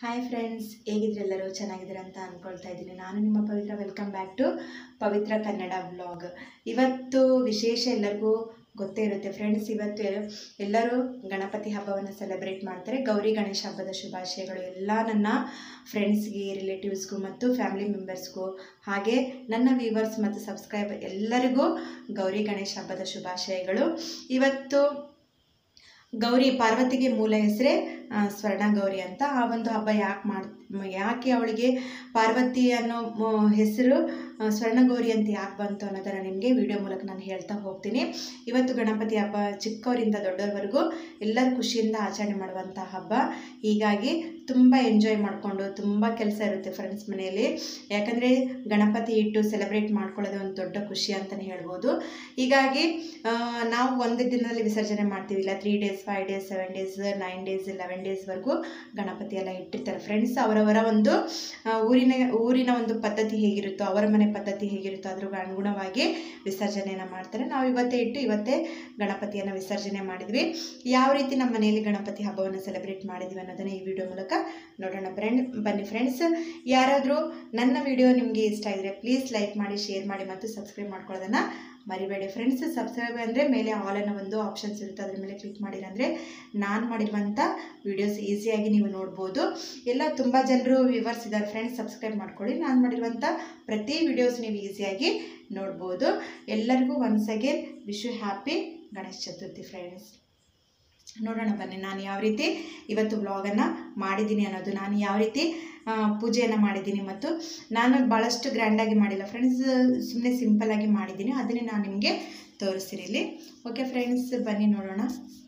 hi friends ಹೇಗಿದ್ರೆ ಎಲ್ಲರೂ ಚೆನ್ನಾಗಿದ್ದೀರ ಅಂತ ಅಂದ್ಕೊಳ್ತಾ ಇದ್ದೀನಿ ನಾನು ನಿಮ್ಮ Pavitra welcome back to Pavitra Kannada vlog ಇವತ್ತು ವಿಶೇಷ ಎಲ್ಲರಿಗೂ ಗೊತ್ತೇ ಇರುತ್ತೆ ಫ್ರೆಂಡ್ಸ್ ಇವತ್ತು ಎಲ್ಲರೂ ಗಣಪತಿ ಹಬ್ಬವನ್ನು ಸೆಲೆಬ್ರೇಟ್ ಮಾಡ್ತಾರೆ ಗೌರಿ ಗಣೇಶ ಹಬ್ಬದ ಶುಭಾಶಯಗಳು ಎಲ್ಲ ನನ್ನ ಫ್ರೆಂಡ್ಸ್ಗೆ ರಿಲೇಟಿವ್ಸ್ಗೂ ಮತ್ತು ಫ್ಯಾಮಿಲಿ ಮೆಂಬರ್ಸ್ಗೂ ಹಾಗೆ ನನ್ನ ವ್ಯೂವರ್ಸ್ ಮತ್ತು ಸಬ್ಸ್ಕ್ರೈಬರ್ ಎಲ್ಲರಿಗೂ ಗೌರಿ ಗಣೇಶ ಹಬ್ಬದ ಶುಭಾಶಯಗಳು ಇವತ್ತು ಗೌರಿ ಪಾರ್ವತಿಗೆ ಮೂಲ ಹೆಸರೇ ಆ, ಸ್ವರ್ಣ ಗೌರಿ ಅಂತ ಆ ಒಂದು ಹಬ್ಬ ಯಾಕೆ ಮಾಡ್ ಯಾಕೆ ಅವಳಿಗೆ ಪಾರ್ವತಿ ಅನ್ನೋ ಮ- ಹೆಸರು ಆ, ಸ್ವರ್ಣ ಗೌರಿ ಅಂತ ಯಾಕೆ ಬಂತು ಅನ್ನೋದನ್ನು ನಿಮಗೆ ವಿಡಿಯೋ ಮೂಲಕ ನಾನು ಹೇಳ್ತಾ ಹೋಗ್ತೀನಿ ಇವತ್ತು ಗಣಪತಿ ಹಬ್ಬ ಚಿಕ್ಕವರಿಂದ ದೊಡ್ಡವರೆಗೂ ಎಲ್ಲರೂ ಖುಷಿಯಿಂದ ಆಚರಣೆ ಮಾಡುವಂಥ ಹಬ್ಬ ಹೀಗಾಗಿ ತುಂಬ ಎಂಜಾಯ್ ಮಾಡಿಕೊಂಡು ತುಂಬ ಕೆಲಸ ಇರುತ್ತೆ ಫ್ರೆಂಡ್ಸ್ ಮನೆಯಲ್ಲಿ ಯಾಕಂದರೆ ಗಣಪತಿ ಇಟ್ಟು ಸೆಲೆಬ್ರೇಟ್ ಮಾಡ್ಕೊಳ್ಳೋದು ಒಂದು ದೊಡ್ಡ ಖುಷಿ ಅಂತಲೇ ಹೇಳ್ಬೋದು ಹೀಗಾಗಿ ಆ, ನಾವು ಒಂದು ದಿನದಲ್ಲಿ ವಿಸರ್ಜನೆ ಮಾಡ್ತೀವಿ ಇಲ್ಲ three days five days seven days nine days eleven ಡೇಸ್ವರೆಗೂ ಗಣಪತಿ ಎಲ್ಲ ಇಟ್ಟಿರ್ತಾರೆ ಫ್ರೆಂಡ್ಸ್ ಅವರವರ ಒಂದು ಆ, ಊರಿನ ಊರಿನ ಒಂದು ಪದ್ಧತಿ ಹೇಗಿರುತ್ತೋ ಅವರ ಮನೆ ಪದ್ಧತಿ ಹೇಗಿರುತ್ತೋ ಅದ್ರ ಅನುಗುಣವಾಗಿ ವಿಸರ್ಜನೆಯನ್ನು ಮಾಡ್ತಾರೆ ನಾವು ಇವತ್ತೇ ಇಟ್ಟು ಇವತ್ತೇ ಗಣಪತಿಯನ್ನು ವಿಸರ್ಜನೆ ಮಾಡಿದ್ವಿ ಯಾವ ರೀತಿ ನಮ್ಮ ಮನೆಯಲ್ಲಿ ಗಣಪತಿ ಹಬ್ಬವನ್ನು ಸೆಲೆಬ್ರೇಟ್ ಮಾಡಿದ್ವಿ ಅನ್ನೋದನ್ನು ಈ ವಿಡಿಯೋ ಮೂಲಕ ನೋಡೋಣ ಫ್ರೆಂಡ್ ಬನ್ನಿ ಫ್ರೆಂಡ್ಸ್ ಯಾರಾದರೂ ನನ್ನ ವಿಡಿಯೋ ನಿಮಗೆ ಇಷ್ಟ ಇದ್ದರೆ ಪ್ಲೀಸ್ ಲೈಕ್ ಮಾಡಿ ಶೇರ್ ಮಾಡಿ ಮತ್ತು ಸಬ್ಸ್ಕ್ರೈಬ್ ಮಾಡ್ಕೊಳ್ಳೋದನ್ನು ಮರಿಬೇಡಿ ಫ್ರೆಂಡ್ಸ್ ಸಬ್ಸ್ಕ್ರೈಬ್ ಅಂದರೆ ಮೇಲೆ ಆಲ್ ಅನ್ನೋ ಒಂದು ಆಪ್ಷನ್ಸ್ ಇರುತ್ತೆ ಅದ್ರ ಮೇಲೆ ಕ್ಲಿಕ್ ಮಾಡಿರಂದರೆ ನಾನು ಮಾಡಿರುವಂಥ ವೀಡಿಯೋಸ್ ಈಸಿಯಾಗಿ ನೀವು ನೋಡ್ಬೋದು ಎಲ್ಲ ತುಂಬ ಜನರು ವ್ಯೂವರ್ಸ್ ಇದ್ದಾರೆ ಫ್ರೆಂಡ್ಸ್ ಸಬ್ಸ್ಕ್ರೈಬ್ ಮಾಡ್ಕೊಳ್ಳಿ ನಾನು ಮಾಡಿರುವಂಥ ಪ್ರತಿ ವಿಡಿಯೋಸ್ ನೀವು ಈಸಿಯಾಗಿ ನೋಡ್ಬೋದು ಎಲ್ಲರಿಗೂ once again wish you happy Ganesha Chaturthi friends ನೋಡೋಣ ಬನ್ನಿ ನಾನು ಯಾವ ರೀತಿ ಇವತ್ತು ವ್ಲಾಗನ್ನು ಮಾಡಿದ್ದೀನಿ ಅನ್ನೋದು ನಾನು ಯಾವ ರೀತಿ ಆ, ಪೂಜೆಯನ್ನು ಮಾಡಿದ್ದೀನಿ ಮತ್ತು ನಾನು ಭಾಳಷ್ಟು ಗ್ರ್ಯಾಂಡಾಗಿ ಮಾಡಿಲ್ಲ ಫ್ರೆಂಡ್ಸ್ ಸುಮ್ಮನೆ ಸಿಂಪಲ್ಲಾಗಿ ಮಾಡಿದ್ದೀನಿ ಅದನ್ನೇ ನಾನು ನಿಮಗೆ ತೋರಿಸ್ತೀನಿ ಇಲ್ಲಿ ಓಕೆ ಫ್ರೆಂಡ್ಸ್ ಬನ್ನಿ ನೋಡೋಣ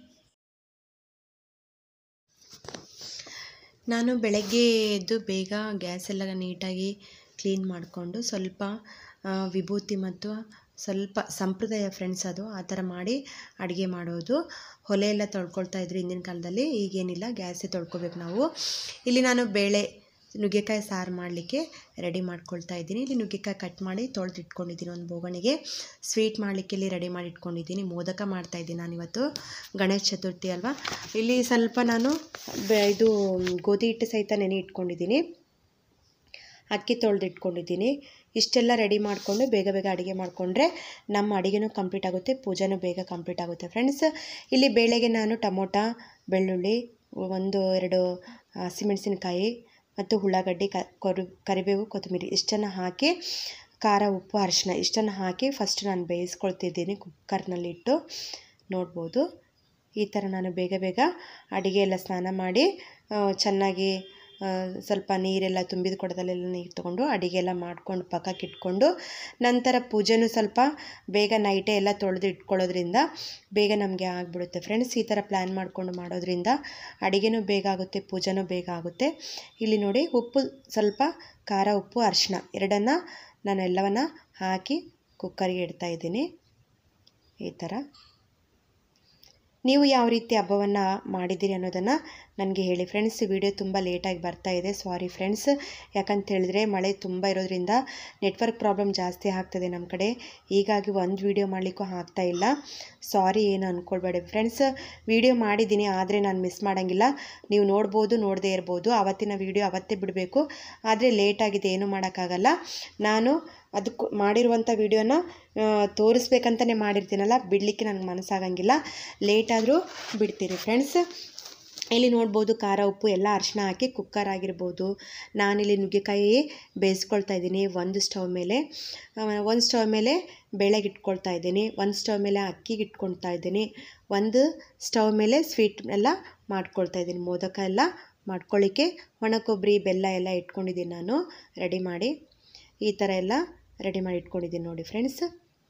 ನಾನು ಬೆಳಗ್ಗೆ ಎದ್ದು ಬೇಗ ಗ್ಯಾಸ್ ಎಲ್ಲ ನೀಟಾಗಿ ಕ್ಲೀನ್ ಮಾಡಿಕೊಂಡು ಸ್ವಲ್ಪ ಆ, ವಿಭೂತಿ ಮತ್ತು ಸ್ವಲ್ಪ ಸಂಪ್ರದಾಯ ಫ್ರೆಂಡ್ಸ್ ಅದು ಆ ಥರ ಮಾಡಿ ಅಡುಗೆ ಮಾಡೋದು ಒಲೆ ಎಲ್ಲ ತೊಳ್ಕೊಳ್ತಾ ಇದ್ರು ಹಿಂದಿನ ಕಾಲದಲ್ಲಿ ಈಗೇನಿಲ್ಲ ಗ್ಯಾಸೇ ತೊಳ್ಕೊಬೇಕು ನಾವು ಇಲ್ಲಿ ನಾನು ಬೇಳೆ ನುಗ್ಗೆಕಾಯಿ ಸಾರು ಮಾಡಲಿಕ್ಕೆ ರೆಡಿ ಮಾಡ್ಕೊಳ್ತಾ ಇದ್ದೀನಿ ಇಲ್ಲಿ ನುಗ್ಗೆಕಾಯಿ ಕಟ್ ಮಾಡಿ ತೊಳೆದು ಇಟ್ಕೊಂಡಿದ್ದೀನಿ ಒಂದು ಬೋಗಣಿಗೆ ಸ್ವೀಟ್ ಮಾಡಲಿಕ್ಕೆ ಇಲ್ಲಿ ರೆಡಿ ಮಾಡಿ ಇಟ್ಕೊಂಡಿದ್ದೀನಿ ಮೋದಕ ಮಾಡ್ತಾ ಇದ್ದೀನಿ ನಾನಿವತ್ತು ಗಣೇಶ ಚತುರ್ಥಿ ಅಲ್ವಾ ಇಲ್ಲಿ ಸ್ವಲ್ಪ ನಾನು ಬೆ- ಇದು ಗೋಧಿ ಹಿಟ್ಟು ಸಹಿತ ನೆನೆ ಇಟ್ಕೊಂಡಿದ್ದೀನಿ ಅಕ್ಕಿ ತೊಳೆದು ಇಟ್ಕೊಂಡಿದ್ದೀನಿ ಇಷ್ಟೆಲ್ಲ ರೆಡಿ ಮಾಡಿಕೊಂಡು ಬೇಗ ಬೇಗ ಅಡುಗೆ ಮಾಡಿಕೊಂಡ್ರೆ ನಮ್ಮ ಅಡುಗೆನೂ ಕಂಪ್ಲೀಟ್ ಆಗುತ್ತೆ ಪೂಜೆನೂ ಬೇಗ ಕಂಪ್ಲೀಟ್ ಆಗುತ್ತೆ ಫ್ರೆಂಡ್ಸ್ ಇಲ್ಲಿ ಬೇಳೆಗೆ ನಾನು ಟೊಮೊಟ ಬೆಳ್ಳುಳ್ಳಿ ಒಂದು ಎರಡು ಹಸಿಮೆಣಸಿನಕಾಯಿ ಮತ್ತು ಉಳ್ಳಾಗಡ್ಡಿ ಕ ಕೊರು ಕರಿಬೇವು ಕೊತ್ತಂಬರಿ ಇಷ್ಟನ್ನು ಹಾಕಿ ಖಾರ ಉಪ್ಪು ಅರಿಶಿನ ಇಷ್ಟನ್ನು ಹಾಕಿ ಫಸ್ಟ್ ನಾನು ಬೇಯಿಸ್ಕೊಳ್ತಿದ್ದೀನಿ ಕುಕ್ಕರ್ನಲ್ಲಿಟ್ಟು ನೋಡ್ಬೋದು ಈ ಥರ ನಾನು ಬೇಗ ಬೇಗ ಅಡುಗೆ ಎಲ್ಲ ಸ್ನಾನ ಮಾಡಿ ಆ, ಚೆನ್ನಾಗಿ ಆ, ಸ್ವಲ್ಪ ನೀರೆಲ್ಲ ತುಂಬಿದ ಕೊಡದಲ್ಲೆಲ್ಲ ನೀರು ತೊಗೊಂಡು ಅಡುಗೆ ಎಲ್ಲ ಮಾಡ್ಕೊಂಡು ಪಕ್ಕಕ್ಕೆ ಇಟ್ಕೊಂಡು ನಂತರ ಪೂಜೆನೂ ಸ್ವಲ್ಪ ಬೇಗ ನೈಟೇ ಎಲ್ಲ ತೊಳೆದು ಇಟ್ಕೊಳ್ಳೋದ್ರಿಂದ ಬೇಗ ನಮಗೆ ಆಗಿಬಿಡುತ್ತೆ ಫ್ರೆಂಡ್ಸ್ ಈ ಥರ ಪ್ಲ್ಯಾನ್ ಮಾಡಿಕೊಂಡು ಮಾಡೋದ್ರಿಂದ ಅಡುಗೆನೂ ಬೇಗ ಆಗುತ್ತೆ ಪೂಜೆನೂ ಬೇಗ ಆಗುತ್ತೆ ಇಲ್ಲಿ ನೋಡಿ ಉಪ್ಪು ಸ್ವಲ್ಪ ಖಾರ ಉಪ್ಪು ಅರಿಶಿನ ಎರಡನ್ನು ನಾನು ಎಲ್ಲವನ್ನು ಹಾಕಿ ಕುಕ್ಕರಿಗೆ ಇಡ್ತಾ ಇದ್ದೀನಿ ಈ ಥರ ನೀವು ಯಾವ ರೀತಿ ಹಬ್ಬವನ್ನು ಮಾಡಿದ್ದೀರಿ ಅನ್ನೋದನ್ನು ನನಗೆ ಹೇಳಿ ಫ್ರೆಂಡ್ಸ್ ವಿಡಿಯೋ ತುಂಬ ಲೇಟಾಗಿ ಬರ್ತಾ ಇದೆ ಸಾರಿ ಫ್ರೆಂಡ್ಸ್ ಯಾಕಂತ ಹೇಳಿದ್ರೆ ಮಳೆ ತುಂಬ ಇರೋದ್ರಿಂದ ನೆಟ್ವರ್ಕ್ ಪ್ರಾಬ್ಲಮ್ ಜಾಸ್ತಿ ಆಗ್ತದೆ ನಮ್ಮ ಕಡೆ ಹೀಗಾಗಿ ಒಂದು ವಿಡಿಯೋ ಮಾಡಲಿಕ್ಕೂ ಆಗ್ತಾ ಇಲ್ಲ ಸಾರಿ ಏನು ಅಂದ್ಕೊಳ್ಬೇಡಿ ಫ್ರೆಂಡ್ಸ್ ವಿಡಿಯೋ ಮಾಡಿದ್ದೀನಿ ಆದರೆ ನಾನು ಮಿಸ್ ಮಾಡೋಂಗಿಲ್ಲ ನೀವು ನೋಡ್ಬೋದು ನೋಡದೇ ಇರ್ಬೋದು ಆವತ್ತಿನ ವಿಡಿಯೋ ಅವತ್ತೇ ಬಿಡಬೇಕು ಆದರೆ ಲೇಟಾಗಿದೆ ಏನೂ ಮಾಡೋಕ್ಕಾಗಲ್ಲ ನಾನು ಅದಕ್ಕೆ ಮಾಡಿರುವಂಥ ವಿಡಿಯೋನ ತೋರಿಸ್ಬೇಕಂತಲೇ ಮಾಡಿರ್ತೀನಲ್ಲ ಬಿಡಲಿಕ್ಕೆ ನನಗೆ ಮನಸ್ಸಾಗಂಗಿಲ್ಲ ಲೇಟಾದರೂ ಬಿಡ್ತೀನಿ ಫ್ರೆಂಡ್ಸ್ ಇಲ್ಲಿ ನೋಡ್ಬೋದು ಖಾರ ಉಪ್ಪು ಎಲ್ಲ ಅರಿಶಿನ ಹಾಕಿ ಕುಕ್ಕರ್ ಆಗಿರ್ಬೋದು ನಾನಿಲ್ಲಿ ನುಗ್ಗೆಕಾಯಿ ಬೇಯಿಸ್ಕೊಳ್ತಾ ಇದ್ದೀನಿ ಒಂದು ಸ್ಟವ್ ಮೇಲೆ ಒಂದು ಸ್ಟವ್ ಮೇಲೆ ಬೇಳೆಗೆ ಇಟ್ಕೊಳ್ತಾ ಇದ್ದೀನಿ ಒಂದು ಸ್ಟವ್ ಮೇಲೆ ಅಕ್ಕಿಗೆ ಇಟ್ಕೊಳ್ತಾ ಇದ್ದೀನಿ ಒಂದು ಸ್ಟವ್ ಮೇಲೆ ಸ್ವೀಟ್ ಎಲ್ಲ ಮಾಡ್ಕೊಳ್ತಾ ಇದ್ದೀನಿ ಮೋದಕ ಎಲ್ಲ ಮಾಡ್ಕೊಳ್ಳಿಕ್ಕೆ ಒಣ ಕೊಬ್ಬರಿ ಬೆಲ್ಲ ಎಲ್ಲ ಇಟ್ಕೊಂಡಿದ್ದೀನಿ ನಾನು ರೆಡಿ ಮಾಡಿ ಈ ಥರ ಎಲ್ಲ ರೆಡಿ ಮಾಡಿ ಇಟ್ಕೊಂಡಿದ್ದೀನಿ ನೋಡಿ ಫ್ರೆಂಡ್ಸ್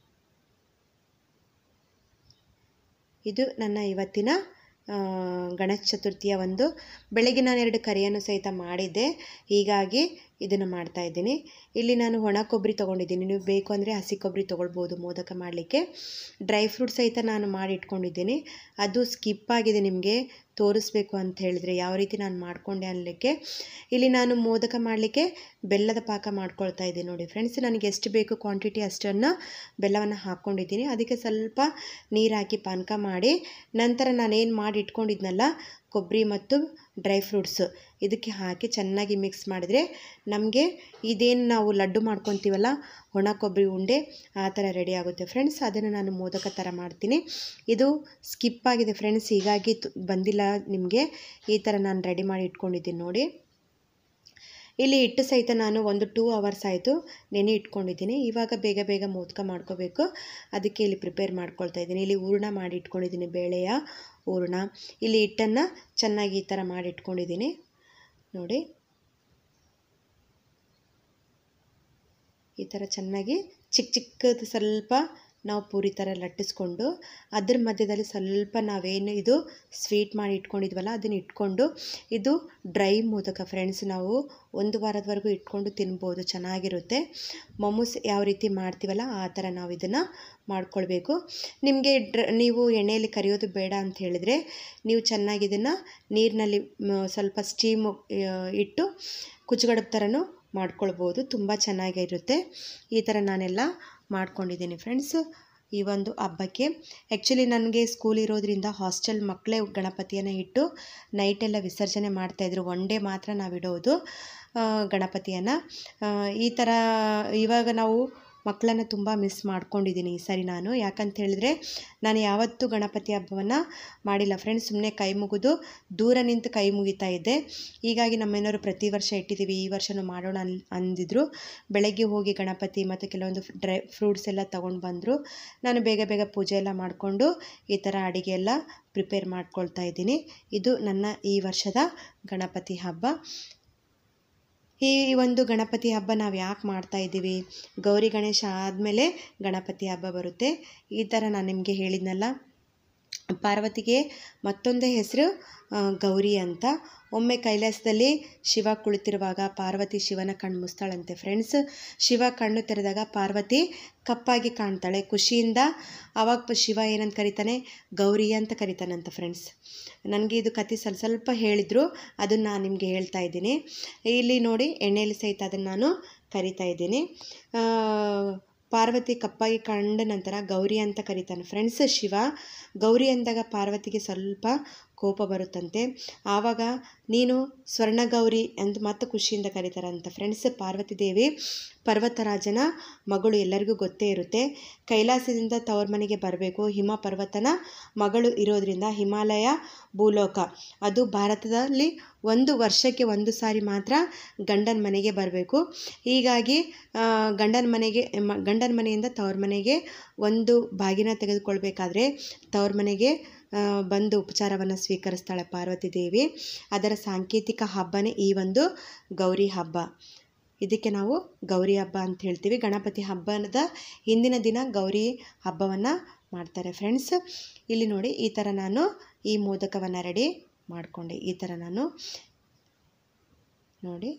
ಇದು ನನ್ನ ಇವತ್ತಿನ ಆ, ಗಣೇಶ ಚತುರ್ಥಿಯ ಒಂದು ಬೆಳಗ್ಗೆ ನಾನು ಎರಡು ಕರಿಯನ್ನು ಸಹಿತ ಮಾಡಿದ್ದೆ ಹೀಗಾಗಿ ಇದನ್ನು ಮಾಡ್ತಾ ಇದ್ದೀನಿ ಇಲ್ಲಿ ನಾನು ಒಣ ಕೊಬ್ಬರಿ ತೊಗೊಂಡಿದ್ದೀನಿ ನೀವು ಬೇಕು ಅಂದರೆ ಹಸಿ ಕೊಬ್ಬರಿ ತೊಗೊಳ್ಬೋದು ಮೋದಕ ಮಾಡಲಿಕ್ಕೆ ಡ್ರೈ ಫ್ರೂಟ್ ಸಹಿತ ನಾನು ಮಾಡಿ ಇಟ್ಕೊಂಡಿದ್ದೀನಿ ಅದು ಸ್ಕಿಪ್ ಆಗಿದೆ ನಿಮಗೆ ತೋರಿಸ್ಬೇಕು ಅಂತ ಹೇಳಿದ್ರೆ ಯಾವ ರೀತಿ ನಾನು ಮಾಡಿಕೊಂಡೆ ಅನ್ನಲಿಕ್ಕೆ ಇಲ್ಲಿ ನಾನು ಮೋದಕ ಮಾಡಲಿಕ್ಕೆ ಬೆಲ್ಲದ ಪಾಕ ಮಾಡ್ಕೊಳ್ತಾ ಇದ್ದೀನಿ ನೋಡಿ ಫ್ರೆಂಡ್ಸ್ ನನಗೆ ಎಷ್ಟು ಬೇಕು ಕ್ವಾಂಟಿಟಿ ಅಷ್ಟನ್ನು ಬೆಲ್ಲವನ್ನು ಹಾಕ್ಕೊಂಡಿದ್ದೀನಿ ಅದಕ್ಕೆ ಸ್ವಲ್ಪ ನೀರು ಹಾಕಿ ಪಾನಕ ಮಾಡಿ ನಂತರ ನಾನೇನು ಮಾಡಿ ಇಟ್ಕೊಂಡಿದ್ನಲ್ಲ ಕೊಬ್ಬರಿ ಮತ್ತು ಡ್ರೈ ಫ್ರೂಟ್ಸು ಇದಕ್ಕೆ ಹಾಕಿ ಚೆನ್ನಾಗಿ ಮಿಕ್ಸ್ ಮಾಡಿದರೆ ನಮಗೆ ಇದೇನು ನಾವು ಲಡ್ಡು ಮಾಡ್ಕೊತೀವಲ್ಲ ಒಣ ಕೊಬ್ಬರಿ ಉಂಡೆ ಆ ಥರ ರೆಡಿ ಆಗುತ್ತೆ ಫ್ರೆಂಡ್ಸ್ ಅದನ್ನು ನಾನು ಮೋದಕ ಥರ ಮಾಡ್ತೀನಿ ಇದು ಸ್ಕಿಪ್ ಆಗಿದೆ ಫ್ರೆಂಡ್ಸ್ ಹೀಗಾಗಿ ತು- ಬಂದಿಲ್ಲ ನಿಮಗೆ ಈ ಥರ ನಾನು ರೆಡಿ ಮಾಡಿ ಇಟ್ಕೊಂಡಿದ್ದೀನಿ ನೋಡಿ ಇಲ್ಲಿ ಹಿಟ್ಟು ಸಹಿತ ನಾನು ಒಂದು ಟೂ ಅವರ್ಸ್ ಆಯಿತು ನೆನೆ ಇಟ್ಕೊಂಡಿದ್ದೀನಿ ಇವಾಗ ಬೇಗ ಬೇಗ ಮೋದಕ ಮಾಡ್ಕೋಬೇಕು ಅದಕ್ಕೆ ಇಲ್ಲಿ ಪ್ರಿಪೇರ್ ಮಾಡ್ಕೊಳ್ತಾ ಇದ್ದೀನಿ ಇಲ್ಲಿ ಹೂರ್ಣ ಮಾಡಿ ಇಟ್ಕೊಂಡಿದ್ದೀನಿ ಬೇಳೆಯ ಹೂರ್ಣ ಇಲ್ಲಿ ಹಿಟ್ಟನ್ನು ಚೆನ್ನಾಗಿ ಈ ಥರ ಮಾಡಿ ಇಟ್ಕೊಂಡಿದ್ದೀನಿ ನೋಡಿ ಈ ಥರ ಚೆನ್ನಾಗಿ ಚಿಕ್ಕ ಚಿಕ್ಕದು ಸ್ವಲ್ಪ ನಾವು ಪೂರಿ ಥರ ಲಟ್ಟಿಸ್ಕೊಂಡು ಅದ್ರ ಮಧ್ಯದಲ್ಲಿ ಸ್ವಲ್ಪ ನಾವೇನು ಇದು ಸ್ವೀಟ್ ಮಾಡಿ ಇಟ್ಕೊಂಡಿದ್ವಲ್ಲ ಅದನ್ನು ಇಟ್ಕೊಂಡು ಇದು ಡ್ರೈ ಮೋದಕ ಫ್ರೆಂಡ್ಸ್ ನಾವು ಒಂದು ವಾರದವರೆಗೂ ಇಟ್ಕೊಂಡು ತಿನ್ಬೋದು ಚೆನ್ನಾಗಿರುತ್ತೆ ಮೊಮೋಸ್ ಯಾವ ರೀತಿ ಮಾಡ್ತೀವಲ್ಲ ಆ ಥರ ನಾವು ಇದನ್ನು ಮಾಡ್ಕೊಳ್ಬೇಕು ನಿಮಗೆ ಡ್ರ ನೀವು ಎಣ್ಣೆಯಲ್ಲಿ ಕರಿಯೋದು ಬೇಡ ಅಂತ ಹೇಳಿದರೆ ನೀವು ಚೆನ್ನಾಗಿ ಇದನ್ನು ನೀರಿನಲ್ಲಿ ಮ, ಸ್ವಲ್ಪ ಸ್ಟೀಮು ಇಟ್ಟು ಕುಚ್ಚುಗಡಬು ಥರನೂ ಮಾಡ್ಕೊಳ್ಬೋದು ತುಂಬ ಚೆನ್ನಾಗಿರುತ್ತೆ ಈ ಥರ ನಾನೆಲ್ಲ ಮಾಡ್ಕೊಂಡಿದ್ದೀನಿ ಫ್ರೆಂಡ್ಸ್ ಈ ಒಂದು ಹಬ್ಬಕ್ಕೆ ಆ್ಯಕ್ಚುಲಿ ನನಗೆ ಸ್ಕೂಲ್ ಇರೋದ್ರಿಂದ ಹಾಸ್ಟೆಲ್ ಮಕ್ಕಳೇ ಗಣಪತಿಯನ್ನು ಇಟ್ಟು ನೈಟೆಲ್ಲ ವಿಸರ್ಜನೆ ಮಾಡ್ತಾಯಿದ್ರು ಒನ್ ಡೇ ಮಾತ್ರ ನಾವು ಇಡೋದು ಆ, ಗಣಪತಿಯನ್ನು ಆ, ಈ ಥರ ಇವಾಗ ನಾವು ಮಕ್ಕಳನ್ನು ತುಂಬ ಮಿಸ್ ಮಾಡ್ಕೊಂಡಿದ್ದೀನಿ ಈ ಸರಿ ನಾನು ಯಾಕಂತ ಹೇಳಿದ್ರೆ ನಾನು ಯಾವತ್ತೂ ಗಣಪತಿ ಹಬ್ಬವನ್ನು ಮಾಡಿಲ್ಲ ಫ್ರೆಂಡ್ಸ್ ಸುಮ್ಮನೆ ಕೈ ಮುಗಿದು ದೂರ ನಿಂತು ಕೈ ಮುಗಿತಾ ಇದ್ದೆ ಹೀಗಾಗಿ ನಮ್ಮೇನವರು ಪ್ರತಿ ವರ್ಷ ಇಟ್ಟಿದ್ದೀವಿ ಈ ವರ್ಷನೂ ಮಾಡೋಣ ಅನ್ ಅಂದಿದ್ರು ಬೆಳಗ್ಗೆ ಹೋಗಿ ಗಣಪತಿ ಮತ್ತು ಕೆಲವೊಂದು ಡ್ರೈ ಫ್ರೂಟ್ಸ್ ಎಲ್ಲ ತೊಗೊಂಡು ಬಂದರು ನಾನು ಬೇಗ ಬೇಗ ಪೂಜೆ ಎಲ್ಲ ಮಾಡಿಕೊಂಡು ಈ ಥರ ಅಡುಗೆ ಎಲ್ಲ ಪ್ರಿಪೇರ್ ಮಾಡ್ಕೊಳ್ತಾ ಇದ್ದೀನಿ ಇದು ನನ್ನ ಈ ವರ್ಷದ ಗಣಪತಿ ಹಬ್ಬ ಈ ಒಂದು ಗಣಪತಿ ಹಬ್ಬ ನಾವು ಯಾಕೆ ಮಾಡ್ತಾ ಇದ್ದೀವಿ ಗೌರಿ ಗಣೇಶ ಆದಮೇಲೆ ಗಣಪತಿ ಹಬ್ಬ ಬರುತ್ತೆ ಈ ಥರ ನಾನು ನಿಮಗೆ ಹೇಳಿದ್ನಲ್ಲ ಪಾರ್ವತಿಗೆ ಮತ್ತೊಂದೇ ಹೆಸರು ಆ, ಗೌರಿ ಅಂತ ಒಮ್ಮೆ ಕೈಲಾಸದಲ್ಲಿ ಶಿವ ಕುಳಿತಿರುವಾಗ ಪಾರ್ವತಿ ಶಿವನ ಕಣ್ಣು ಮುಸ್ತಾಳಂತೆ ಫ್ರೆಂಡ್ಸ್ ಶಿವ ಕಣ್ಣು ತೆರೆದಾಗ ಪಾರ್ವತಿ ಕಪ್ಪಾಗಿ ಕಾಣ್ತಾಳೆ ಖುಷಿಯಿಂದ ಆವಾಗ ಪ- ಶಿವ ಏನಂತ ಕರೀತಾನೆ ಗೌರಿ ಅಂತ ಕರೀತಾನಂತ ಫ್ರೆಂಡ್ಸ್ ನನಗೆ ಇದು ಕತೆ ಸ್ವಲ್ಪ ಸ್ವಲ್ಪ ಹೇಳಿದರು ಅದನ್ನು ನಾನು ನಿಮಗೆ ಹೇಳ್ತಾ ಇದ್ದೀನಿ ಇಲ್ಲಿ ನೋಡಿ ಎಣ್ಣೆಯಲ್ಲಿ ಸಹಿತ ಅದನ್ನು ನಾನು ಕರಿತಾ ಇದ್ದೀನಿ ಆ, ಪಾರ್ವತಿ ಕಪ್ಪಾಗಿ ಕಂಡ ನಂತರ ಗೌರಿ ಅಂತ ಕರೀತಾನೆ ಫ್ರೆಂಡ್ಸ್ ಶಿವ ಗೌರಿ ಅಂದಾಗ ಪಾರ್ವತಿಗೆ ಸ್ವಲ್ಪ ಕೋಪ ಬರುತ್ತಂತೆ ಆವಾಗ ನೀನು ಸ್ವರ್ಣ ಗೌರಿ ಅಂತ ಮತ್ತೆ ಖುಷಿಯಿಂದ ಕರೀತಾರಂತ ಫ್ರೆಂಡ್ಸ್ ಪಾರ್ವತಿ ದೇವಿ ಪರ್ವತರಾಜನ ಮಗಳು ಎಲ್ಲರಿಗೂ ಗೊತ್ತೇ ಇರುತ್ತೆ ಕೈಲಾಸದಿಂದ ತವ್ರ ಮನೆಗೆ ಬರಬೇಕು ಹಿಮ ಪರ್ವತನ ಮಗಳು ಇರೋದ್ರಿಂದ ಹಿಮಾಲಯ ಭೂಲೋಕ ಅದು ಭಾರತದಲ್ಲಿ ಒಂದು ವರ್ಷಕ್ಕೆ ಒಂದು ಸಾರಿ ಮಾತ್ರ ಗಂಡನ ಮನೆಗೆ ಬರಬೇಕು ಹೀಗಾಗಿ ಆ, ಗಂಡನ ಮನೆಗೆ ಮ- ಗಂಡನ ಮನೆಯಿಂದ ತವ್ರ ಮನೆಗೆ ಒಂದು ಬಾಗಿನ ತೆಗೆದುಕೊಳ್ಬೇಕಾದ್ರೆ ತವ್ರ ಮನೆಗೆ ಆ, ಬಂದು ಉಪಚಾರವನ್ನು ಸ್ವೀಕರಿಸ್ತಾಳೆ ಪಾರ್ವತಿ ದೇವಿ ಅದರ ಸಾಂಕೇತಿಕ ಹಬ್ಬನೇ ಈ ಒಂದು ಗೌರಿ ಹಬ್ಬ ಇದಕ್ಕೆ ನಾವು ಗೌರಿ ಹಬ್ಬ ಅಂತ ಹೇಳ್ತೀವಿ ಗಣಪತಿ ಹಬ್ಬದ ಹಿಂದಿನ ದಿನ ಗೌರಿ ಹಬ್ಬವನ್ನು ಮಾಡ್ತಾರೆ ಫ್ರೆಂಡ್ಸ್ ಇಲ್ಲಿ ನೋಡಿ ಈ ಥರ ನಾನು ಈ ಮೋದಕವನ್ನು ರೆಡಿ ಮಾಡಿಕೊಂಡೆ ಈ ಥರ ನಾನು ನೋಡಿ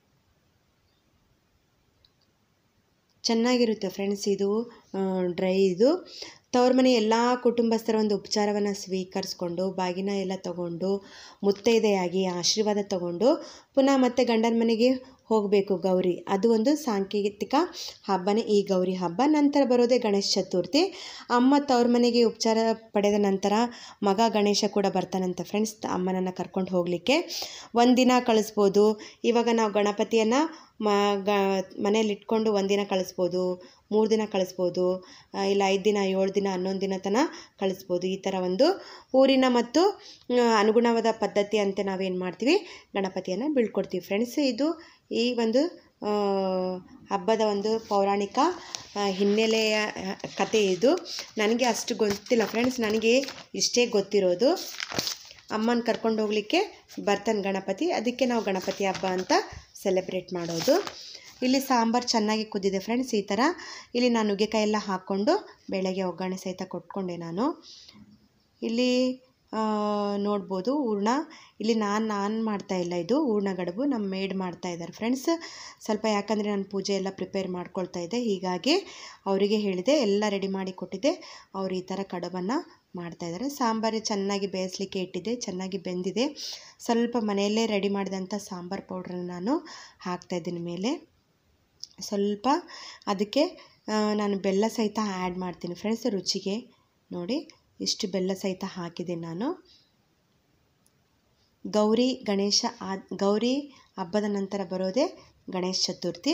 ಚೆನ್ನಾಗಿರುತ್ತೆ ಫ್ರೆಂಡ್ಸ್ ಇದು ಡ್ರೈ ಇದು ತವ್ರ ಮನೆ ಎಲ್ಲ ಕುಟುಂಬಸ್ಥರ ಒಂದು ಉಪಚಾರವನ್ನು ಸ್ವೀಕರಿಸ್ಕೊಂಡು ಬಾಗಿನ ಎಲ್ಲ ತಗೊಂಡು ಮುತ್ತೈದೆಯಾಗಿ ಆಶೀರ್ವಾದ ತಗೊಂಡು ಪುನಃ ಮತ್ತೆ ಗಂಡನ ಮನೆಗೆ ಹೋಗಬೇಕು ಗೌರಿ ಅದು ಒಂದು ಸಾಂಕೇತಿಕ ಹಬ್ಬನೇ ಈ ಗೌರಿ ಹಬ್ಬ ನಂತರ ಬರೋದೇ ಗಣೇಶ ಚತುರ್ಥಿ ಅಮ್ಮ ತವ್ರ ಮನೆಗೆ ಉಪಚಾರ ಪಡೆದ ನಂತರ ಮಗ ಗಣೇಶ ಕೂಡ ಬರ್ತಾನಂತೆ ಫ್ರೆಂಡ್ಸ್ ಅಮ್ಮನನ್ನು ಕರ್ಕೊಂಡು ಹೋಗಲಿಕ್ಕೆ ಒಂದಿನ ಕಳಿಸ್ಬೋದು ಇವಾಗ ನಾವು ಗಣಪತಿಯನ್ನು ಮ ಗ ಮನೇಲಿ ಇಟ್ಕೊಂಡು ಒಂದಿನ ಕಳಿಸ್ಬೋದು ಮೂರು ದಿನ ಕಳಿಸ್ಬೋದು ಆ, ಇಲ್ಲ ಐದು ದಿನ ಏಳು ದಿನ ಹನ್ನೊಂದು ದಿನ ತನಕ ಕಳಿಸ್ಬೋದು ಈ ಥರ ಒಂದು ಊರಿನ ಮತ್ತು ಆ, ಅನುಗುಣವಾದ ಪದ್ಧತಿ ಅಂತ ನಾವೇನು ಮಾಡ್ತೀವಿ ಗಣಪತಿಯನ್ನು ಬೀಳ್ಕೊಡ್ತೀವಿ ಫ್ರೆಂಡ್ಸ್ ಇದು ಈ ಒಂದು ಆ, ಹಬ್ಬದ ಒಂದು ಪೌರಾಣಿಕ ಆ, ಹಿನ್ನೆಲೆಯ ಆ, ಕತೆ ಇದು ನನಗೆ ಅಷ್ಟು ಗೊತ್ತಿಲ್ಲ ಫ್ರೆಂಡ್ಸ್ ನನಗೆ ಇಷ್ಟೇ ಗೊತ್ತಿರೋದು ಅಮ್ಮನ ಕರ್ಕೊಂಡು ಹೋಗಲಿಕ್ಕೆ ಬರ್ತಾನೆ ಗಣಪತಿ ಅದಕ್ಕೆ ನಾವು ಗಣಪತಿ ಹಬ್ಬ ಅಂತ ಸೆಲೆಬ್ರೇಟ್ ಮಾಡೋದು ಇಲ್ಲಿ ಸಾಂಬಾರು ಚೆನ್ನಾಗಿ ಕುದ್ದಿದೆ ಫ್ರೆಂಡ್ಸ್ ಈ ಥರ ಇಲ್ಲಿ ನಾನು ನುಗ್ಗೆಕಾಯಿ ಎಲ್ಲ ಹಾಕ್ಕೊಂಡು ಬೆಳಗ್ಗೆ ಒಗ್ಗರಣೆ ಸಹಿತ ಕೊಟ್ಕೊಂಡೆ ನಾನು ಇಲ್ಲಿ ಆ, ನೋಡ್ಬೋದು ಹೂರ್ಣ ಇಲ್ಲಿ ನಾನು ನಾನು ಮಾಡ್ತಾ ಇಲ್ಲ ಇದು ಹೂರ್ಣ ಗಡುಬು ನಮ್ಮ ಮೇಡ್ ಮಾಡ್ತಾ ಇದ್ದಾರೆ ಫ್ರೆಂಡ್ಸ್ ಸ್ವಲ್ಪ ಯಾಕಂದರೆ ನಾನು ಪೂಜೆ ಎಲ್ಲ ಪ್ರಿಪೇರ್ ಮಾಡ್ಕೊಳ್ತಾ ಇದ್ದೆ ಹೀಗಾಗಿ ಅವರಿಗೆ ಹೇಳಿದೆ ಎಲ್ಲ ರೆಡಿ ಮಾಡಿ ಕೊಟ್ಟಿದ್ದೆ ಅವ್ರು ಈ ಥರ ಕಡುಬನ್ನು ಮಾಡ್ತಾ ಇದ್ದಾರೆ ಸಾಂಬಾರು ಚೆನ್ನಾಗಿ ಬೇಯಿಸ್ಲಿಕ್ಕೆ ಇಟ್ಟಿದ್ದೆ ಚೆನ್ನಾಗಿ ಬೆಂದಿದೆ ಸ್ವಲ್ಪ ಮನೆಯಲ್ಲೇ ರೆಡಿ ಮಾಡಿದಂಥ ಸಾಂಬಾರು ಪೌಡ್ರನ್ನ ನಾನು ಹಾಕ್ತಾಯಿದ್ದೀನಿ ಮೇಲೆ ಸ್ವಲ್ಪ ಅದಕ್ಕೆ ಆ, ನಾನು ಬೆಲ್ಲ ಸಹಿತ ಆ್ಯಡ್ ಮಾಡ್ತೀನಿ ಫ್ರೆಂಡ್ಸ್ ರುಚಿಗೆ ನೋಡಿ ಇಷ್ಟು ಬೆಲ್ಲ ಸಹಿತ ಹಾಕಿದ್ದೀನಿ ನಾನು ಗೌರಿ ಗಣೇಶ ಆ ಗೌರಿ ಹಬ್ಬದ ನಂತರ ಬರೋದೇ ಗಣೇಶ ಚತುರ್ಥಿ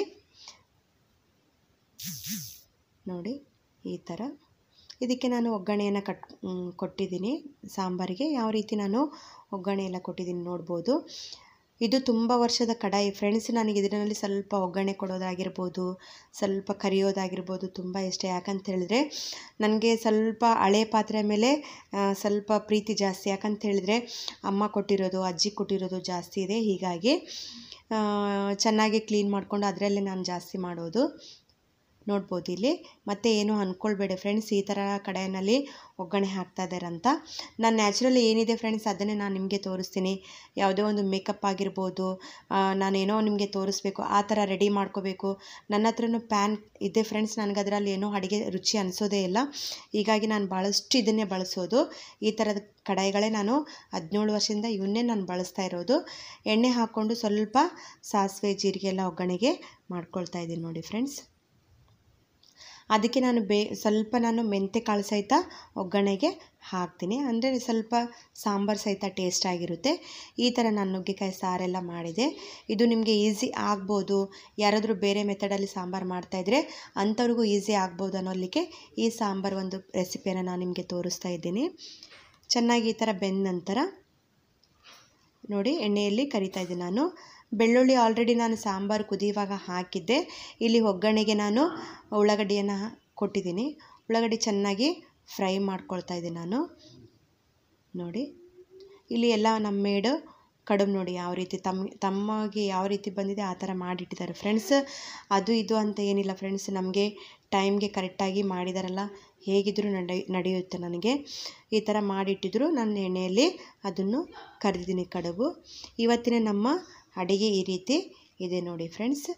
ನೋಡಿ ಈ ಥರ ಇದಕ್ಕೆ ನಾನು ಒಗ್ಗರಣೆಯನ್ನು ಕಟ್ ಮ್, ಕೊಟ್ಟಿದ್ದೀನಿ ಸಾಂಬಾರಿಗೆ ಯಾವ ರೀತಿ ನಾನು ಒಗ್ಗರಣೆ ಎಲ್ಲ ಕೊಟ್ಟಿದ್ದೀನಿ ನೋಡ್ಬೋದು ಇದು ತುಂಬ ವರ್ಷದ ಕಡಾಯಿ ಫ್ರೆಂಡ್ಸ್ ನನಗೆ ಇದರಲ್ಲಿ ಸ್ವಲ್ಪ ಒಗ್ಗರಣೆ ಕೊಡೋದಾಗಿರ್ಬೋದು ಸ್ವಲ್ಪ ಕರಿಯೋದಾಗಿರ್ಬೋದು ತುಂಬ ಇಷ್ಟ ಯಾಕಂತ ಹೇಳಿದ್ರೆ ನನಗೆ ಸ್ವಲ್ಪ ಹಳೆ ಪಾತ್ರೆ ಮೇಲೆ ಆ, ಸ್ವಲ್ಪ ಪ್ರೀತಿ ಜಾಸ್ತಿ ಯಾಕಂತ ಹೇಳಿದ್ರೆ ಅಮ್ಮ ಕೊಟ್ಟಿರೋದು ಅಜ್ಜಿ ಕೊಟ್ಟಿರೋದು ಜಾಸ್ತಿ ಇದೆ ಹೀಗಾಗಿ ಆ, ಚೆನ್ನಾಗಿ ಕ್ಲೀನ್ ಮಾಡಿಕೊಂಡು ಅದರಲ್ಲೇ ನಾನು ಜಾಸ್ತಿ ಮಾಡೋದು ನೋಡ್ಬೋದು ಇಲ್ಲಿ ಮತ್ತೆ ಏನು ಅಂದ್ಕೊಳ್ಬೇಡಿ ಫ್ರೆಂಡ್ಸ್ ಈ ಥರ ಕಡೆಯಲ್ಲಿ ಒಗ್ಗರಣೆ ಹಾಕ್ತಾ ಇದ್ದಾರೆ ಅಂತ ನಾನು ನ್ಯಾಚುರಲಿ ಏನಿದೆ ಫ್ರೆಂಡ್ಸ್ ಅದನ್ನೇ ನಾನು ನಿಮಗೆ ತೋರಿಸ್ತೀನಿ ಯಾವುದೇ ಒಂದು ಮೇಕಪ್ ಆಗಿರ್ಬೋದು ಆ, ನಾನೇನೋ ನಿಮಗೆ ತೋರಿಸ್ಬೇಕು ಆ ಥರ ರೆಡಿ ಮಾಡ್ಕೋಬೇಕು ನನ್ನ ಹತ್ರನೂ ಪ್ಯಾನ್ ಇದೆ ಫ್ರೆಂಡ್ಸ್ ನನಗೆ ಅದರಲ್ಲಿ ಏನೋ ಅಡುಗೆ ರುಚಿ ಅನಿಸೋದೇ ಇಲ್ಲ ಹೀಗಾಗಿ ನಾನು ಭಾಳಷ್ಟು ಇದನ್ನೇ ಬಳಸೋದು ಈ ಥರದ ಕಡಾಯಿಗಳೇ ನಾನು ಹದಿನೇಳು ವರ್ಷದಿಂದ ಇವನ್ನೇ ನಾನು ಬಳಸ್ತಾ ಇರೋದು ಎಣ್ಣೆ ಹಾಕ್ಕೊಂಡು ಸ್ವಲ್ಪ ಸಾಸಿವೆ ಜೀರಿಗೆ ಎಲ್ಲ ಒಗ್ಗರಣೆಗೆ ಮಾಡ್ಕೊಳ್ತಾ ಇದ್ದೀನಿ ನೋಡಿ ಫ್ರೆಂಡ್ಸ್ ಅದಕ್ಕೆ ನಾನು ಬೇ ಸ್ವಲ್ಪ ನಾನು ಮೆಂತ್ಯ ಕಾಳು ಸಹಿತ ಒಗ್ಗರಣೆಗೆ ಹಾಕ್ತೀನಿ ಅಂದರೆ ಸ್ವಲ್ಪ ಸಾಂಬಾರು ಸಹಿತ ಟೇಸ್ಟ್ ಆಗಿರುತ್ತೆ ಈ ಥರ ನಾನು ನುಗ್ಗೆಕಾಯಿ ಸಾರೆಲ್ಲ ಮಾಡಿದೆ ಇದು ನಿಮಗೆ ಈಸಿ ಆಗ್ಬೋದು ಯಾರಾದರೂ ಬೇರೆ ಮೆಥಡಲ್ಲಿ ಸಾಂಬಾರು ಮಾಡ್ತಾಯಿದ್ರೆ ಅಂಥವ್ರಿಗೂ ಈಸಿ ಆಗ್ಬೋದು ಅನ್ನೋದಕ್ಕೆ ಈ ಸಾಂಬಾರು ಒಂದು ರೆಸಿಪಿಯನ್ನು ನಾನು ನಿಮಗೆ ತೋರಿಸ್ತಾ ಇದ್ದೀನಿ ಚೆನ್ನಾಗಿ ಈ ಥರ ಬೆಂದ ನಂತರ ನೋಡಿ ಎಣ್ಣೆಯಲ್ಲಿ ಕರಿತಾ ಇದ್ದೀನಿ ನಾನು ಬೆಳ್ಳುಳ್ಳಿ ಆಲ್ರೆಡಿ ನಾನು ಸಾಂಬಾರು ಕುದಿಯುವಾಗ ಹಾಕಿದ್ದೆ ಇಲ್ಲಿ ಒಗ್ಗರಣೆಗೆ ನಾನು ಉಳ್ಳಾಗಡ್ಡಿಯನ್ನು ಕೊಟ್ಟಿದ್ದೀನಿ ಉಳ್ಳಾಗಡ್ಡಿ ಚೆನ್ನಾಗಿ ಫ್ರೈ ಮಾಡ್ಕೊಳ್ತಾ ಇದ್ದೀನಿ ನಾನು ನೋಡಿ ಇಲ್ಲಿ ಎಲ್ಲ ನಮ್ಮ ಮೇಡು ಕಡುಬು ನೋಡಿ ಯಾವ ರೀತಿ ತಮ್ಮ ತಮ್ಮಗೆ ಯಾವ ರೀತಿ ಬಂದಿದೆ ಆ ಥರ ಮಾಡಿಟ್ಟಿದ್ದಾರೆ ಫ್ರೆಂಡ್ಸ್ ಅದು ಇದು ಅಂತ ಏನಿಲ್ಲ ಫ್ರೆಂಡ್ಸ್ ನಮಗೆ ಟೈಮ್ಗೆ ಕರೆಕ್ಟಾಗಿ ಮಾಡಿದಾರಲ್ಲ ಹೇಗಿದ್ದರೂ ನಡೆ ನಡೆಯುತ್ತೆ ನನಗೆ ಈ ಥರ ಮಾಡಿಟ್ಟಿದ್ರು ನಾನು ಎಣ್ಣೆಯಲ್ಲಿ ಅದನ್ನು ಕರೆದಿದ್ದೀನಿ ಕಡುಬು ಇವತ್ತಿನ ನಮ್ಮ ಅಡುಗೆ ಈ ರೀತಿ ಇದೆ ನೋಡಿ ಫ್ರೆಂಡ್ಸ್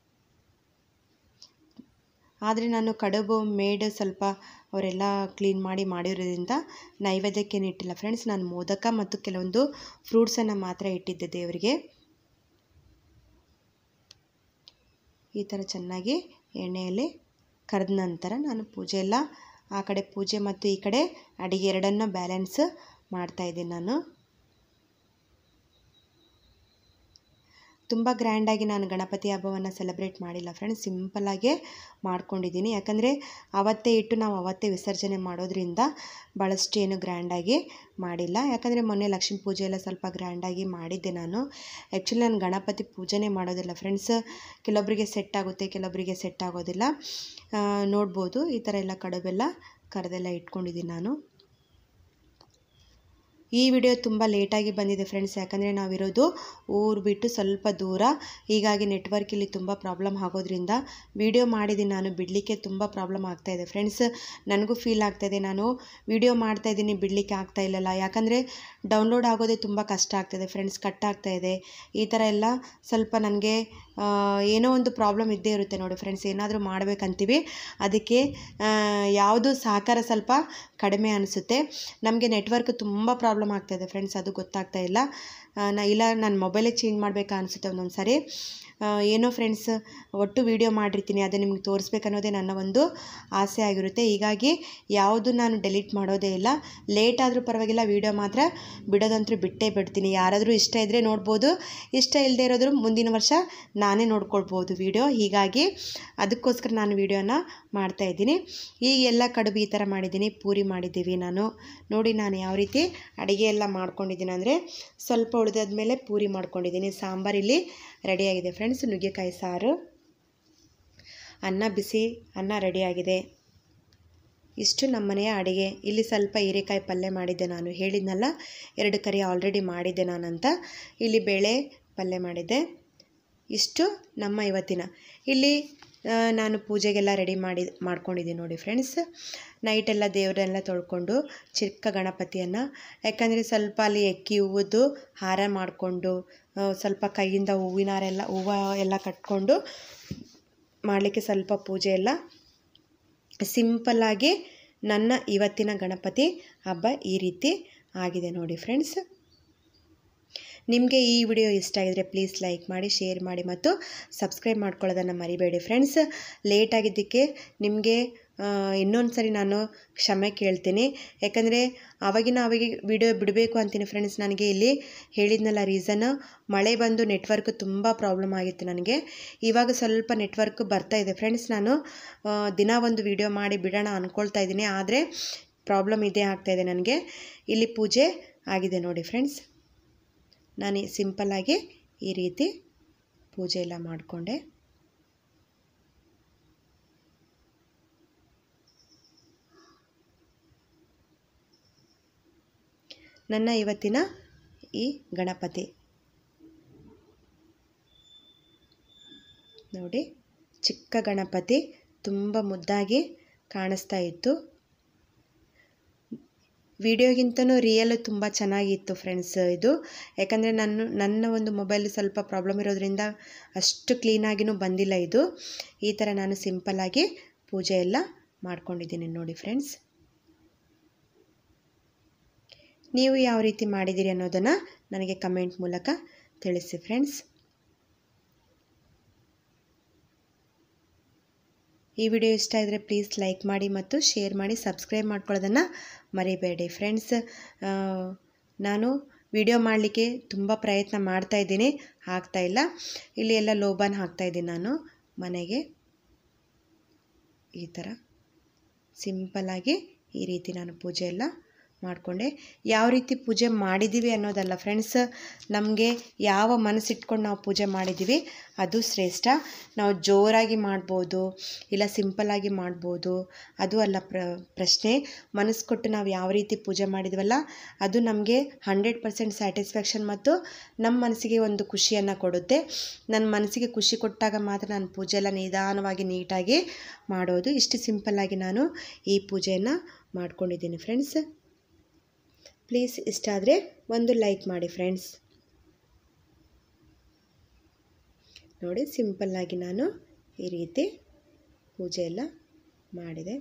ಆದರೆ ನಾನು ಕಡುಬು ಮೇಡ್ ಸ್ವಲ್ಪ ಅವರೆಲ್ಲ ಕ್ಲೀನ್ ಮಾಡಿ ಮಾಡಿರೋದ್ರಿಂದ ನೈವೇದ್ಯಕ್ಕೇನು ಇಟ್ಟಿಲ್ಲ ಫ್ರೆಂಡ್ಸ್ ನಾನು ಮೋದಕ ಮತ್ತು ಕೆಲವೊಂದು ಫ್ರೂಟ್ಸನ್ನು ಮಾತ್ರ ಇಟ್ಟಿದ್ದೆ ದೇವರಿಗೆ ಈ ಥರ ಚೆನ್ನಾಗಿ ಎಣ್ಣೆಯಲ್ಲಿ ಕರೆದ ನಂತರ ನಾನು ಪೂಜೆ ಎಲ್ಲ ಆ ಕಡೆ ಪೂಜೆ ಮತ್ತು ಈ ಕಡೆ ಅಡುಗೆ ಎರಡನ್ನು ಬ್ಯಾಲೆನ್ಸ್ ಮಾಡ್ತಾಯಿದ್ದೀನಿ ನಾನು ತುಂಬ ಗ್ರ್ಯಾಂಡಾಗಿ ನಾನು ಗಣಪತಿ ಹಬ್ಬವನ್ನು ಸೆಲೆಬ್ರೇಟ್ ಮಾಡಿಲ್ಲ ಫ್ರೆಂಡ್ಸ್ ಸಿಂಪಲ್ಲಾಗೇ ಮಾಡ್ಕೊಂಡಿದ್ದೀನಿ ಯಾಕಂದರೆ ಅವತ್ತೇ ಇಟ್ಟು ನಾವು ಅವತ್ತೇ ವಿಸರ್ಜನೆ ಮಾಡೋದ್ರಿಂದ ಭಾಳಷ್ಟು ಏನು ಗ್ರ್ಯಾಂಡಾಗಿ ಮಾಡಿಲ್ಲ ಯಾಕಂದರೆ ಮೊನ್ನೆ ಲಕ್ಷ್ಮೀ ಪೂಜೆ ಎಲ್ಲ ಸ್ವಲ್ಪ ಗ್ರ್ಯಾಂಡಾಗಿ ಮಾಡಿದ್ದೆ ನಾನು ಆ್ಯಕ್ಚುಲಿ ನಾನು ಗಣಪತಿ ಪೂಜೆನೇ ಮಾಡೋದಿಲ್ಲ ಫ್ರೆಂಡ್ಸ್ ಕೆಲವೊಬ್ಬರಿಗೆ ಸೆಟ್ ಆಗುತ್ತೆ ಕೆಲವೊಬ್ಬರಿಗೆ ಸೆಟ್ ಆಗೋದಿಲ್ಲ ಆ, ನೋಡ್ಬೋದು ಈ ಥರ ಎಲ್ಲ ಕಡುಬೆಲ್ಲ ಕರೆದೆಲ್ಲ ಇಟ್ಕೊಂಡಿದ್ದೀನಿ ನಾನು ಈ ವಿಡಿಯೋ ತುಂಬ ಲೇಟಾಗಿ ಬಂದಿದೆ ಫ್ರೆಂಡ್ಸ್ ಯಾಕಂದರೆ ನಾವಿರೋದು ಊರು ಬಿಟ್ಟು ಸ್ವಲ್ಪ ದೂರ ಹೀಗಾಗಿ ನೆಟ್ವರ್ಕ್ ಇಲ್ಲಿ ತುಂಬ ಪ್ರಾಬ್ಲಮ್ ಆಗೋದ್ರಿಂದ ವಿಡಿಯೋ ಮಾಡಿದ್ದೀನಿ ನಾನು ಬಿಡಲಿಕ್ಕೆ ತುಂಬ ಪ್ರಾಬ್ಲಮ್ ಆಗ್ತಾಯಿದೆ ಫ್ರೆಂಡ್ಸ್ ನನಗೂ ಫೀಲ್ ಆಗ್ತಾಯಿದೆ ನಾನು ವಿಡಿಯೋ ಮಾಡ್ತಾಯಿದ್ದೀನಿ ಬಿಡಲಿಕ್ಕೆ ಆಗ್ತಾ ಇಲ್ಲಲ್ಲ ಯಾಕಂದರೆ ಡೌನ್ಲೋಡ್ ಆಗೋದೇ ತುಂಬ ಕಷ್ಟ ಆಗ್ತಾಯಿದೆ ಫ್ರೆಂಡ್ಸ್ ಕಟ್ ಆಗ್ತಾಯಿದೆ ಈ ಥರ ಎಲ್ಲ ಸ್ವಲ್ಪ ನನಗೆ ಏನೋ ಒಂದು ಪ್ರಾಬ್ಲಮ್ ಇದ್ದೇ ಇರುತ್ತೆ ನೋಡಿ ಫ್ರೆಂಡ್ಸ್ ಏನಾದರೂ ಮಾಡಬೇಕಂತೀವಿ ಅದಕ್ಕೆ ಯಾವುದು ಸಹಕಾರ ಸ್ವಲ್ಪ ಕಡಿಮೆ ಅನಿಸುತ್ತೆ ನಮಗೆ ನೆಟ್ವರ್ಕ್ ತುಂಬ ಪ್ರಾಬ್ಲಮ್ ಆಗ್ತಾಯಿದೆ ಫ್ರೆಂಡ್ಸ್ ಅದು ಗೊತ್ತಾಗ್ತಾ ಇಲ್ಲ ಆ, ನಾ ಇಲ್ಲ ನಾನು ಮೊಬೈಲೇ ಚೇಂಜ್ ಮಾಡಬೇಕಾ ಅನಿಸುತ್ತೆ ಒಂದೊಂದು ಸಾರಿ ಆ, ಏನೋ ಫ್ರೆಂಡ್ಸ್ ಒಟ್ಟು ವೀಡಿಯೋ ಮಾಡಿರ್ತೀನಿ ಅದು ನಿಮ್ಗೆ ತೋರಿಸ್ಬೇಕನ್ನೋದೇ ನನ್ನ ಒಂದು ಆಸೆ ಆಗಿರುತ್ತೆ ಹೀಗಾಗಿ ಯಾವುದು ನಾನು ಡೆಲೀಟ್ ಮಾಡೋದೇ ಇಲ್ಲ ಲೇಟ್ ಆದರೂ ಪರವಾಗಿಲ್ಲ ವೀಡಿಯೋ ಮಾತ್ರ ಬಿಡೋದಂತೂ ಬಿಟ್ಟೇ ಬಿಡ್ತೀನಿ ಯಾರಾದರೂ ಇಷ್ಟ ಇದ್ದರೆ ನೋಡ್ಬೋದು ಇಷ್ಟ ಇಲ್ಲದೆ ಇರೋದ್ರು ಮುಂದಿನ ವರ್ಷ ನಾನೇ ನೋಡ್ಕೊಳ್ಬೋದು ವೀಡಿಯೋ ಹೀಗಾಗಿ ಅದಕ್ಕೋಸ್ಕರ ನಾನು ವೀಡಿಯೋನ ಮಾಡ್ತಾಯಿದ್ದೀನಿ ಈಗ ಎಲ್ಲ ಕಡುಬು ಈ ಥರ ಮಾಡಿದ್ದೀನಿ ಪೂರಿ ಮಾಡಿದ್ದೀವಿ ನಾನು ನೋಡಿ ನಾನು ಯಾವ ರೀತಿ ಅಡುಗೆ ಎಲ್ಲ ಮಾಡ್ಕೊಂಡಿದ್ದೀನಿ ಅಂದರೆ ಸ್ವಲ್ಪ ಉಳಿದಾದ್ಮೇಲೆ ಪೂರಿ ಮಾಡ್ಕೊಂಡಿದ್ದೀನಿ ಸಾಂಬಾರು ಇಲ್ಲಿ ರೆಡಿಯಾಗಿದೆ ಫ್ರೆಂಡ್ಸ್ ನುಗ್ಗೆಕಾಯಿ ಸಾರು ಅನ್ನ ಬಿಸಿ ಅನ್ನ ರೆಡಿಯಾಗಿದೆ ಇಷ್ಟು ನಮ್ಮನೆಯ ಅಡುಗೆ ಇಲ್ಲಿ ಸ್ವಲ್ಪ ಹೀರೆಕಾಯಿ ಪಲ್ಯ ಮಾಡಿದ್ದೆ ನಾನು ಹೇಳಿದ್ನಲ್ಲ ಎರಡು ಕರಿ ಆಲ್ರೆಡಿ ಮಾಡಿದ್ದೆ ನಾನಂತ ಇಲ್ಲಿ ಬೇಳೆ ಪಲ್ಯ ಮಾಡಿದ್ದೆ ಇಷ್ಟು ನಮ್ಮ ಇವತ್ತಿನ ಇಲ್ಲಿ ಆ, ನಾನು ಪೂಜೆಗೆಲ್ಲ ರೆಡಿ ಮಾಡಿ ಮಾಡ್ಕೊಂಡಿದ್ದೀನಿ ನೋಡಿ ಫ್ರೆಂಡ್ಸ್ ನೈಟೆಲ್ಲ ದೇವರೆಲ್ಲ ತೊಳ್ಕೊಂಡು ಚಿಕ್ಕ ಗಣಪತಿಯನ್ನು ಯಾಕಂದರೆ ಸ್ವಲ್ಪ ಅಲ್ಲಿ ಎಕ್ಕಿ ಹೂವದ್ದು ಹಾರ ಮಾಡಿಕೊಂಡು ಸ್ವಲ್ಪ ಕೈಯಿಂದ ಹೂವಿನ ಹಾರ ಎಲ್ಲ ಹೂವು ಎಲ್ಲ ಕಟ್ಕೊಂಡು ಮಾಡಲಿಕ್ಕೆ ಸ್ವಲ್ಪ ಪೂಜೆ ಎಲ್ಲ ಸಿಂಪಲ್ಲಾಗಿ ನನ್ನ ಇವತ್ತಿನ ಗಣಪತಿ ಹಬ್ಬ ಈ ರೀತಿ ಆಗಿದೆ ನೋಡಿ ಫ್ರೆಂಡ್ಸ್ ನಿಮಗೆ ಈ ವಿಡಿಯೋ ಇಷ್ಟ ಆಗಿದರೆ ಪ್ಲೀಸ್ ಲೈಕ್ ಮಾಡಿ ಶೇರ್ ಮಾಡಿ ಮತ್ತು ಸಬ್ಸ್ಕ್ರೈಬ್ ಮಾಡ್ಕೊಳ್ಳೋದನ್ನು ಮರಿಬೇಡಿ ಫ್ರೆಂಡ್ಸ್ ಲೇಟ್ ಆಗಿದ್ದಕ್ಕೆ ನಿಮಗೆ ಇನ್ನೊಂದು ಸರಿ ನಾನು ಕ್ಷಮೆ ಕೇಳ್ತೀನಿ ಯಾಕಂದರೆ ಆವಾಗಿನ ಆವಾಗ ವಿಡಿಯೋ ಬಿಡಬೇಕು ಅಂತೀನಿ ಫ್ರೆಂಡ್ಸ್ ನನಗೆ ಇಲ್ಲಿ ಹೇಳಿದ್ನಲ್ಲ ರೀಸನ್ ಮಳೆ ಬಂದು ನೆಟ್ವರ್ಕ್ ತುಂಬ ಪ್ರಾಬ್ಲಮ್ ಆಗಿತ್ತು ನನಗೆ ಇವಾಗ ಸ್ವಲ್ಪ ನೆಟ್ವರ್ಕ್ ಬರ್ತಾ ಇದೆ ಫ್ರೆಂಡ್ಸ್ ನಾನು ಆ, ದಿನ ಒಂದು ವಿಡಿಯೋ ಮಾಡಿ ಬಿಡೋಣ ಅಂದ್ಕೊಳ್ತಾ ಇದ್ದೀನಿ ಆದರೆ ಪ್ರಾಬ್ಲಮ್ ಇದೇ ಆಗ್ತಾಯಿದೆ ನನಗೆ ಇಲ್ಲಿ ಪೂಜೆ ಆಗಿದೆ ನೋಡಿ ಫ್ರೆಂಡ್ಸ್ ನಾನು ಸಿಂಪಲ್ಲಾಗಿ ಈ ರೀತಿ ಪೂಜೆ ಎಲ್ಲ ಮಾಡಿಕೊಂಡೆ ನನ್ನ ಇವತ್ತಿನ ಈ ಗಣಪತಿ ನೋಡಿ ಚಿಕ್ಕ ಗಣಪತಿ ತುಂಬ ಮುದ್ದಾಗಿ ಕಾಣಿಸ್ತಾ ಇತ್ತು ವಿಡಿಯೋಗಿಂತನೂ ರಿಯಲ್ ತುಂಬ ಚೆನ್ನಾಗಿತ್ತು ಫ್ರೆಂಡ್ಸ್ ಇದು ಯಾಕಂದರೆ ನನ್ನ ನನ್ನ ಒಂದು ಮೊಬೈಲ್ ಸ್ವಲ್ಪ ಪ್ರಾಬ್ಲಮ್ ಇರೋದ್ರಿಂದ ಅಷ್ಟು ಕ್ಲೀನಾಗಿನೂ ಬಂದಿಲ್ಲ ಇದು ಈ ಥರ ನಾನು ಸಿಂಪಲ್ಲಾಗಿ ಪೂಜೆ ಎಲ್ಲ ಮಾಡ್ಕೊಂಡಿದ್ದೀನಿ ನೋಡಿ ಫ್ರೆಂಡ್ಸ್ ನೀವು ಯಾವ ರೀತಿ ಮಾಡಿದ್ದೀರಿ ಅನ್ನೋದನ್ನು ನನಗೆ ಕಮೆಂಟ್ ಮೂಲಕ ತಿಳಿಸಿ ಫ್ರೆಂಡ್ಸ್ ಈ ವಿಡಿಯೋ ಇಷ್ಟ ಇದ್ದರೆ ಪ್ಲೀಸ್ ಲೈಕ್ ಮಾಡಿ ಮತ್ತು ಶೇರ್ ಮಾಡಿ ಸಬ್ಸ್ಕ್ರೈಬ್ ಮಾಡ್ಕೊಳ್ಳೋದನ್ನು ಮರಿಬೇಡಿ ಫ್ರೆಂಡ್ಸ್ ನಾನು ವಿಡಿಯೋ ಮಾಡಲಿಕ್ಕೆ ತುಂಬ ಪ್ರಯತ್ನ ಮಾಡ್ತಾ ಇದ್ದೀನಿ ಆಗ್ತಾ ಇಲ್ಲ ಇಲ್ಲಿ ಎಲ್ಲ ಲೋಬಾನ್ ಹಾಕ್ತಾ ಇದ್ದೀನಿ ನಾನು ಮನೆಗೆ ಈ ಥರ ಸಿಂಪಲ್ಲಾಗಿ ಈ ರೀತಿ ನಾನು ಪೂಜೆ ಎಲ್ಲ ಮಾಡಿಕೊಂಡೆ ಯಾವ ರೀತಿ ಪೂಜೆ ಮಾಡಿದ್ದೀವಿ ಅನ್ನೋದಲ್ಲ ಫ್ರೆಂಡ್ಸ್ ನಮಗೆ ಯಾವ ಮನಸ್ಸಿಟ್ಕೊಂಡು ನಾವು ಪೂಜೆ ಮಾಡಿದ್ದೀವಿ ಅದು ಶ್ರೇಷ್ಠ ನಾವು ಜೋರಾಗಿ ಮಾಡ್ಬೋದು ಇಲ್ಲ ಸಿಂಪಲ್ಲಾಗಿ ಮಾಡ್ಬೋದು ಅದು ಅಲ್ಲ ಪ್ರ ಪ್ರಶ್ನೆ ಮನಸ್ಸು ಕೊಟ್ಟು ನಾವು ಯಾವ ರೀತಿ ಪೂಜೆ ಮಾಡಿದ್ವಲ್ಲ ಅದು ನಮಗೆ ಹಂಡ್ರೆಡ್ ಪರ್ಸೆಂಟ್ ಸ್ಯಾಟಿಸ್ಫ್ಯಾಕ್ಷನ್ ಮತ್ತು ನಮ್ಮ ಮನಸ್ಸಿಗೆ ಒಂದು ಖುಷಿಯನ್ನು ಕೊಡುತ್ತೆ ನನ್ನ ಮನಸ್ಸಿಗೆ ಖುಷಿ ಕೊಟ್ಟಾಗ ಮಾತ್ರ ನಾನು ಪೂಜೆ ಎಲ್ಲ ನಿಧಾನವಾಗಿ ನೀಟಾಗಿ ಮಾಡೋದು ಇಷ್ಟು ಸಿಂಪಲ್ಲಾಗಿ ನಾನು ಈ ಪೂಜೆಯನ್ನು ಮಾಡ್ಕೊಂಡಿದ್ದೀನಿ ಫ್ರೆಂಡ್ಸ್ ಪ್ಲೀಸ್ ಇಷ್ಟ ಆದರೆ ಒಂದು ಲೈಕ್ ಮಾಡಿ ಫ್ರೆಂಡ್ಸ್ ನೋಡಿ ಸಿಂಪಲ್ಲಾಗಿ ನಾನು ಈ ರೀತಿ ಪೂಜೆ ಎಲ್ಲ ಮಾಡಿದೆ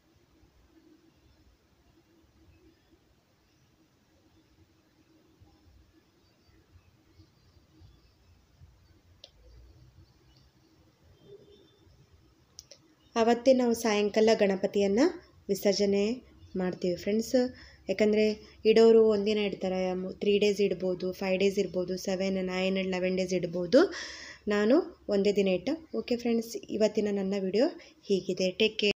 ಆವತ್ತೇ ನಾವು ಸಾಯಂಕಾಲ ಗಣಪತಿಯನ್ನು ವಿಸರ್ಜನೆ ಮಾಡ್ತೀವಿ ಫ್ರೆಂಡ್ಸ್ ಯಾಕಂದರೆ ಇಡೋರು ಒಂದಿನ ಇಡ್ತಾರೆ ತ್ರೀ ಡೇಸ್ ಇಡ್ಬೋದು ಫೈವ್ ಡೇಸ್ ಇರ್ಬೋದು ಸೆವೆನ್ ನೈನ್ ಲೆವೆನ್ ಡೇಸ್ ಇಡ್ಬೋದು ನಾನು ಒಂದೇ ದಿನ ಇಟ್ಟ ಓಕೆ ಫ್ರೆಂಡ್ಸ್ ಇವತ್ತಿನ ನನ್ನ ವಿಡಿಯೋ ಹೀಗಿದೆ ಟೇಕ್ ಕೇರ್